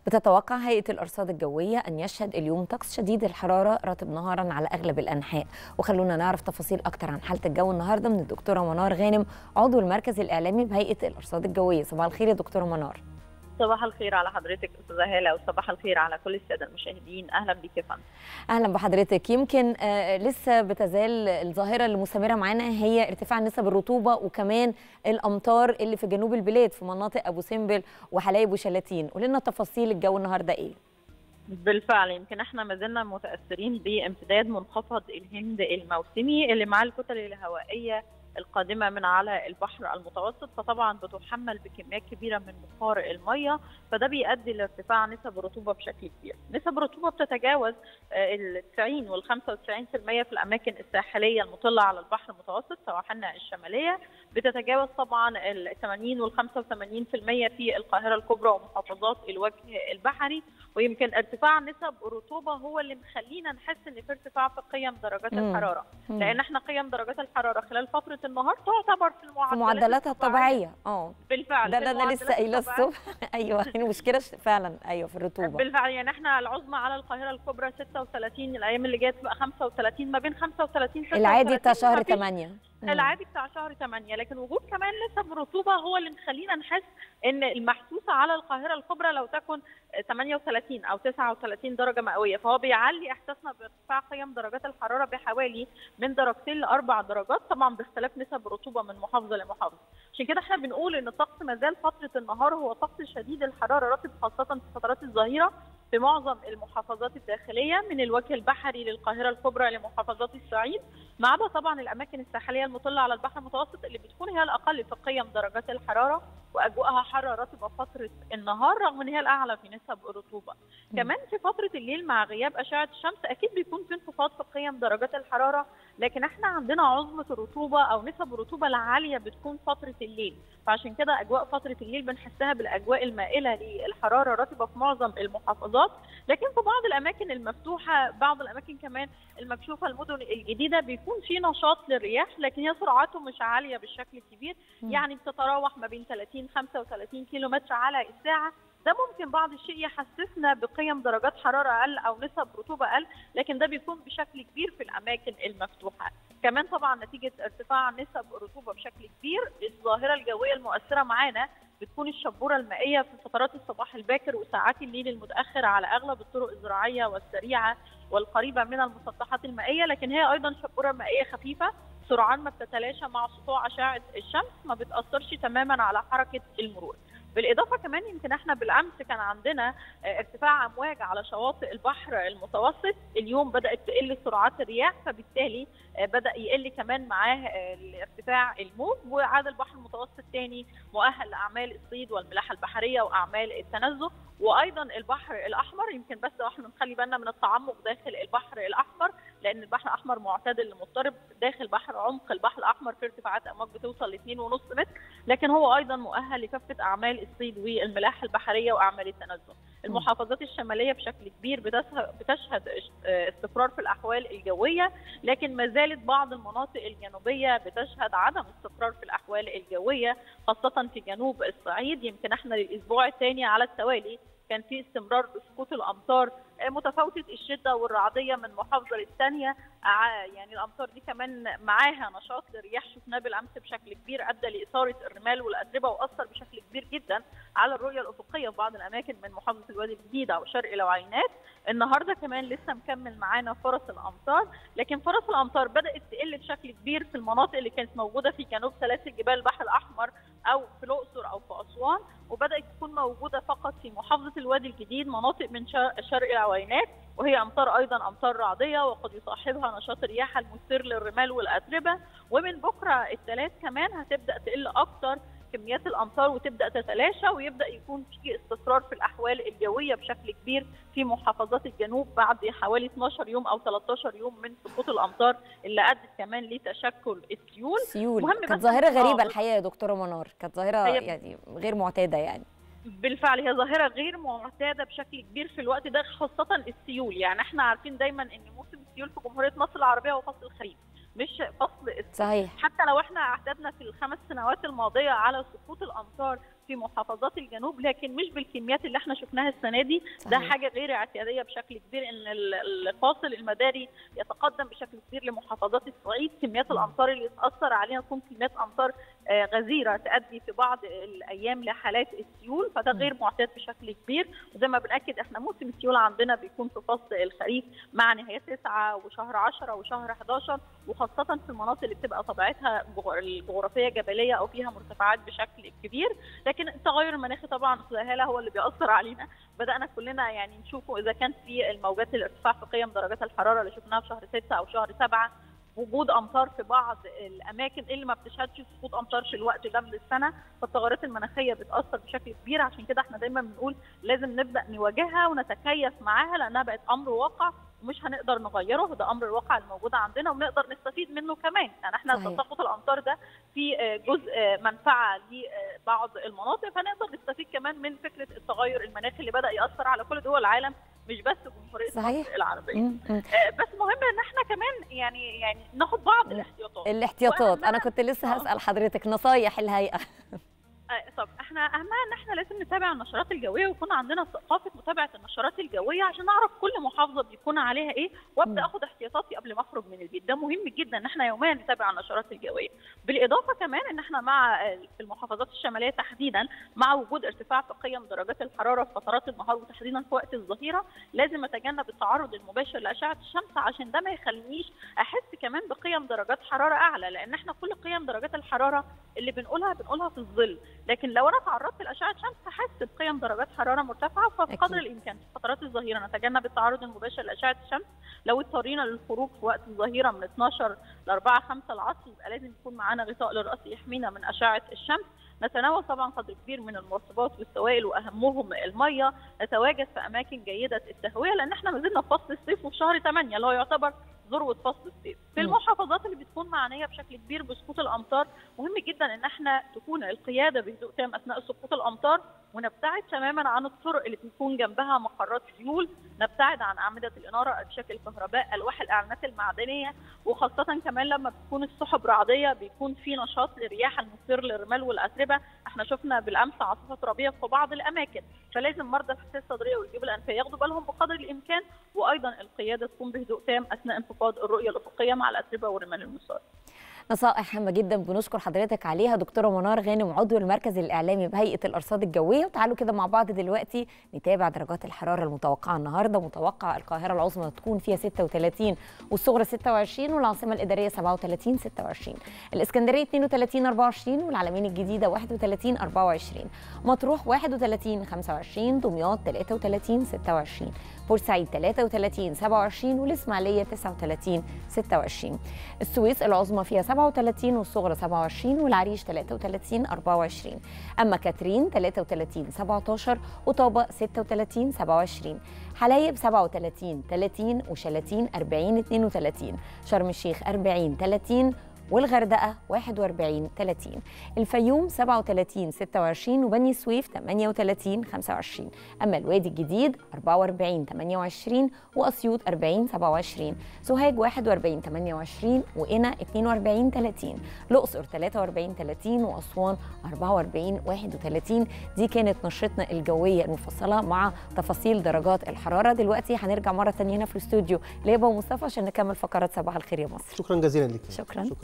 بتتوقع هيئة الأرصاد الجوية أن يشهد اليوم طقس شديد الحرارة رطب نهارا على أغلب الأنحاء وخلونا نعرف تفاصيل أكتر عن حالة الجو النهاردة من الدكتورة منار غانم عضو المركز الإعلامي بهيئة الأرصاد الجوية صباح الخير يا دكتورة منار صباح الخير على حضرتك استاذه هاله وصباح الخير على كل الساده المشاهدين اهلا بيك يا فندم اهلا بحضرتك يمكن آه لسه بتزال الظاهره اللي مستمره معانا هي ارتفاع نسب الرطوبه وكمان الامطار اللي في جنوب البلاد في مناطق ابو سمبل وحلايب وشلاتين قول لنا تفاصيل الجو النهارده ايه بالفعل يمكن احنا ما زلنا متاثرين بامتداد منخفض الهند الموسمي اللي مع الكتل الهوائيه القادمه من على البحر المتوسط فطبعا بتحمل بكميات كبيره من بخار الميه فده بيؤدي لارتفاع نسب الرطوبه بشكل كبير. نسب الرطوبه بتتجاوز ال 90 وال 95% في الاماكن الساحليه المطله على البحر المتوسط سواحلنا الشماليه بتتجاوز طبعا ال 80 وال 85% في القاهره الكبرى ومحافظات الوجه البحري ويمكن ارتفاع نسب الرطوبه هو اللي مخلينا نحس ان في ارتفاع في قيم درجات مم. الحراره مم. لان احنا قيم درجات الحراره خلال فتره النهار تعتبر في في المعدلات معدلاتها الطبيعيه اه بالفعل ده في ده انا لسه المعدلات قايله الطبيعية. الصبح ايوه المشكله ش- فعلا ايوه في الرطوبه بالفعل يعني احنا العظمى على القاهره الكبرى 36 الايام اللي جايه تبقى 35 ما بين 35 العادي بتاع 36 شهر مفيش 8 العادي بتاع شهر 8 لكن وجود كمان نسب رطوبه هو اللي مخلينا نحس ان المحسوسه على القاهره الكبرى لو تكن 38 او 39 درجه مئويه فهو بيعلي احساسنا بارتفاع قيم درجات الحراره بحوالي من درجتين لاربع درجات طبعا باختلاف نسب الرطوبه من محافظه لمحافظه عشان كده احنا بنقول ان الطقس ما زال فتره النهار هو طقس شديد الحراره رطب خاصه في فترات الظهيره في معظم المحافظات الداخليه من الوجه البحري للقاهره الكبرى لمحافظات الصعيد ما عدا طبعا الاماكن الساحليه المطله على البحر المتوسط اللي بتكون هي الاقل في قيم درجات الحراره واجواءها حاره رطبه فتره النهار رغم ان هي الاعلى في نسب الرطوبه. كمان في فتره الليل مع غياب اشعه الشمس اكيد بيكون في انخفاض في قيم درجات الحراره لكن احنا عندنا عظمه الرطوبه او نسب الرطوبه العاليه بتكون فتره الليل فعشان كده اجواء فتره الليل بنحسها بالاجواء المائله للحراره الرطبه في معظم المحافظات لكن في بعض الاماكن المفتوحه بعض الاماكن كمان المكشوفه المدن الجديده بيكون في نشاط للرياح لكن هي سرعته مش عاليه بالشكل الكبير مم. يعني بتتراوح ما بين 30 35 كيلو متر على الساعه ده ممكن بعض الشيء يحسسنا بقيم درجات حراره اقل او نسب رطوبه اقل لكن ده بيكون بشكل كبير في الاماكن المفتوحه كمان طبعا نتيجه ارتفاع نسب الرطوبه بشكل كبير الظاهره الجويه المؤثره معانا بتكون الشبوره المائيه في فترات الصباح الباكر وساعات الليل المتاخر على اغلب الطرق الزراعيه والسريعه والقريبه من المسطحات المائيه لكن هي ايضا شبوره مائيه خفيفه سرعان ما بتتلاشى مع سطوع اشعه الشمس ما بتاثرش تماما على حركه المرور بالاضافه كمان يمكن احنا بالامس كان عندنا آه، ارتفاع امواج على شواطئ البحر المتوسط اليوم بدات تقل سرعات الرياح فبالتالي آه، بدا يقل كمان معاه آه، ارتفاع الموج وعاد البحر المتوسط تاني مؤهل لاعمال الصيد والملاحه البحريه واعمال التنزه وايضا البحر الاحمر يمكن بس احنا نخلي بالنا من التعمق داخل البحر الاحمر لان البحر الاحمر معتدل مضطرب داخل بحر عمق البحر الاحمر في ارتفاعات امواج بتوصل ل 2.5 متر لكن هو ايضا مؤهل لكافه اعمال الصيد والملاحه البحريه واعمال التنزه. المحافظات الشماليه بشكل كبير بتشه- بتشهد اش- آه، استقرار في الاحوال الجويه لكن ما زالت بعض المناطق الجنوبيه بتشهد عدم استقرار في الاحوال الجويه خاصه في جنوب الصعيد يمكن احنا للاسبوع الثاني على التوالي كان في استمرار بسقوط الامطار آه، متفاوته الشده والرعديه من محافظه للثانيه ع- يعني الامطار دي كمان معاها نشاط للرياح شفناه بالامس بشكل كبير ادى لاثاره الرمال والاتربه واثر بشكل كبير جدا على الرؤيه الافقيه في بعض الاماكن من محافظه الوادي الجديد او شرق العينات النهارده كمان لسه مكمل معانا فرص الامطار لكن فرص الامطار بدات تقل بشكل كبير في المناطق اللي كانت موجوده في جنوب سلاسل جبال البحر الاحمر او في الاقصر او في اسوان وبدات تكون موجوده فقط في محافظه الوادي الجديد مناطق من شر- شرق العوينات وهي امطار ايضا امطار رعديه وقد يصاحبها نشاط الرياح المثير للرمال والاتربه ومن بكره الثلاث كمان هتبدا تقل اكتر كميات الامطار وتبدا تتلاشى ويبدا يكون في استقرار في الاحوال الجويه بشكل كبير في محافظات الجنوب بعد حوالي 12 يوم او 13 يوم من سقوط الامطار اللي ادت كمان لتشكل السيول سيول مهم كانت بس- ظاهره غريبه آه، الحقيقه يا دكتوره منار كانت ظاهره هي- يعني غير معتاده يعني بالفعل هي ظاهره غير معتاده بشكل كبير في الوقت ده خاصه السيول يعني احنا عارفين دايما ان موسم السيول في جمهوريه مصر العربيه هو فصل الخريف مش فصل الصيف صحيح حتى لو احنا اعتدنا في الخمس سنوات الماضيه على سقوط الامطار في محافظات الجنوب لكن مش بالكميات اللي احنا شفناها السنه دي ده صحيح. حاجه غير اعتياديه بشكل كبير ان ال- الفاصل المداري يتقدم بشكل كبير لمحافظات الصعيد كميات الامطار اللي تاثر علينا تكون كميات امطار آه، غزيره تؤدي في بعض الايام لحالات السيول فده م. غير معتاد بشكل كبير وزي ما بناكد احنا موسم السيول عندنا بيكون في فصل الخريف مع نهايات 9 وشهر 10 وشهر 11 وخاصه في المناطق اللي بتبقى طبيعتها جغ- الجغرافيه جبليه او فيها مرتفعات بشكل كبير لكن التغير المناخي طبعا الهاله هو اللي بيأثر علينا بدأنا كلنا يعني نشوفه إذا كان في الموجات الارتفاع في قيم درجات الحرارة اللي شفناها في شهر 6 أو شهر 7 وجود امطار في بعض الاماكن اللي ما بتشهدش سقوط امطار في الوقت ده من السنه فالتغيرات المناخيه بتاثر بشكل كبير عشان كده احنا دايما بنقول لازم نبدا نواجهها ونتكيف معاها لانها بقت امر واقع ومش هنقدر نغيره ده امر الواقع الموجود عندنا ونقدر نستفيد منه كمان يعني احنا صحيح. تساقط الامطار ده في آه، جزء آه، منفعه لبعض المناطق فنقدر نستفيد كمان من فكره التغير المناخي اللي بدا ياثر على كل دول العالم مش بس جمهوريه صحيح. مصر العربيه مم. مم. آه، بس مهم ان احنا كمان يعني يعني ناخد بعض الاحتياطات الاحتياطات انا وأهمها- كنت لسه آه. هسال حضرتك نصايح الهيئه آه، طب احنا اهمها ان احنا لازم نتابع النشرات الجويه ويكون عندنا ثقافه متابعه النشرات الجويه عشان نعرف كل محافظه بيكون عليها ايه وابدا مم. اخد احتياطاتي قبل ما اخرج من البيت ده مهم جدا ان احنا يوميا نتابع النشرات الجويه بالاضافه كمان ان احنا مع آه، في المحافظات الشماليه تحديدا مع وجود ارتفاع في قيم درجات الحراره في فترات النهار وتحديدا في وقت الظهيره لازم اتجنب التعرض المباشر لاشعه الشمس عشان ده ما يخلينيش احس كمان بقيم درجات حراره اعلى لان احنا كل قيم درجات الحراره اللي بنقولها بنقولها في الظل لكن لو انا تعرضت لاشعه شمس هحس بقيم درجات حراره مرتفعه فبقدر أكيد. الامكان في فترات الظهيره نتجنب التعرض المباشر لاشعه الشمس لو اضطرينا للخروج في وقت الظهيره من 12 ل 4 5 العصر يبقى لازم يكون معانا غطاء للراس يحمينا من اشعه الشمس نتناول طبعا قدر كبير من المرطبات والسوائل واهمهم الميه نتواجد في اماكن جيده التهويه لان احنا ما زلنا في فصل الصيف وفي شهر 8 اللي هو يعتبر ذروه فصل الصيف في مم. المحافظات اللي بتكون معنيه بشكل كبير بسقوط الامطار مهم جدا ان احنا تكون القياده بهدوء تام اثناء سقوط الامطار ونبتعد تماما عن الطرق اللي بيكون جنبها مقرات سيول نبتعد عن اعمده الاناره اشباك الكهرباء الواح الاعلانات المعدنيه وخاصه كمان لما بتكون السحب رعديه بيكون في نشاط للرياح المثير للرمال والاتربه احنا شفنا بالامس عاصفه ربيع في بعض الاماكن فلازم مرضى الحساسيه الصدريه والجيوب الانفيه ياخدوا بالهم بقدر الامكان وايضا القياده تكون بهدوء تام اثناء انخفاض الرؤيه الافقيه مع الاتربه والرمال المثار نصائح هامه جدا بنشكر حضرتك عليها دكتوره منار غانم عضو المركز الاعلامي بهيئه الارصاد الجويه وتعالوا كده مع بعض دلوقتي نتابع درجات الحراره المتوقعه النهارده متوقع القاهره العظمى تكون فيها 36 والصغرى 26 والعاصمه الاداريه 37 26 الاسكندريه 32 24 والعلمين الجديده 31 24 مطروح 31 25 دمياط 33 26 بورسعيد 33 27 والاسماعيليه 39 26 السويس العظمى فيها 37 والصغرى 27 والعريش 33 24 اما كاترين 33 17 وطابة 36 27 حلايب 37 30 وشلاتين 40 32 شرم الشيخ 40 30 والغردقة 41 30 الفيوم 37 26 وبني سويف 38 25 أما الوادي الجديد 44 28 وأسيوط 40 27 سوهاج 41 28 وقنا 42 30 الأقصر 43 30 وأسوان 44 31 دي كانت نشرتنا الجوية المفصلة مع تفاصيل درجات الحرارة دلوقتي هنرجع مرة تانية هنا في الاستوديو ليبا ومصطفى عشان نكمل فقرات صباح الخير يا مصر شكرا جزيلا لك شكراً.